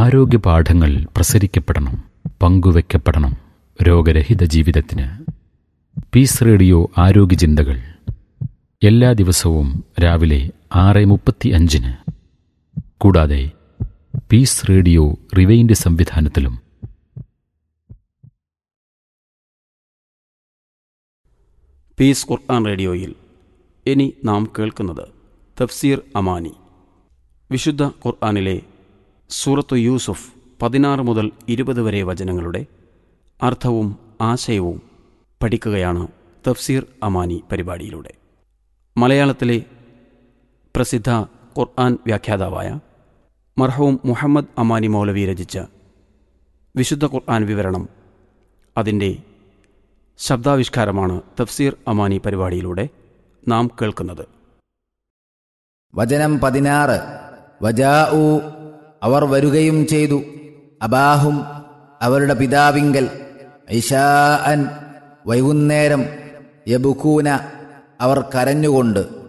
ആരോഗ്യ പാഠങ്ങൾ പ്രസരിക്കപ്പെടണം പങ്കുവെക്കപ്പെടണം രോഗരഹിത ജീവിതത്തിന് പീസ് റേഡിയോ ആരോഗ്യ ചിന്തകൾ എല്ലാ ദിവസവും രാവിലെ ആറ് മുപ്പത്തി അഞ്ചിന് കൂടാതെ പീസ് റേഡിയോ റിവൈൻഡ് സംവിധാനത്തിലും പീസ് ഖുർആൻ റേഡിയോയിൽ ഇനി നാം കേൾക്കുന്നത് തഫ്സീർ അമാനി വിശുദ്ധ ഖുർആനിലെ സൂറത്തു യൂസുഫ് പതിനാറ് മുതൽ ഇരുപത് വരെ വചനങ്ങളുടെ അർത്ഥവും ആശയവും പഠിക്കുകയാണ് തഫ്സീർ അമാനി പരിപാടിയിലൂടെ മലയാളത്തിലെ പ്രസിദ്ധ ഖുർആൻ വ്യാഖ്യാതാവായ മർഹൂം മുഹമ്മദ് അമാനി മൗലവി രചിച്ച വിശുദ്ധ ഖുർആൻ വിവരണം അതിൻ്റെ ശബ്ദാവിഷ്കാരമാണ് തഫ്സീർ അമാനി പരിപാടിയിലൂടെ നാം കേൾക്കുന്നത് വചനം പതിനാറ് വജാഊ അവർ വരുകയും ചെയ്തു അബാഹും അവരുടെ പിതാവിങ്കൽ ഐഷാഅൻ വൈകുന്നേരം യബുക്കൂന അവർ കരഞ്ഞുകൊണ്ട്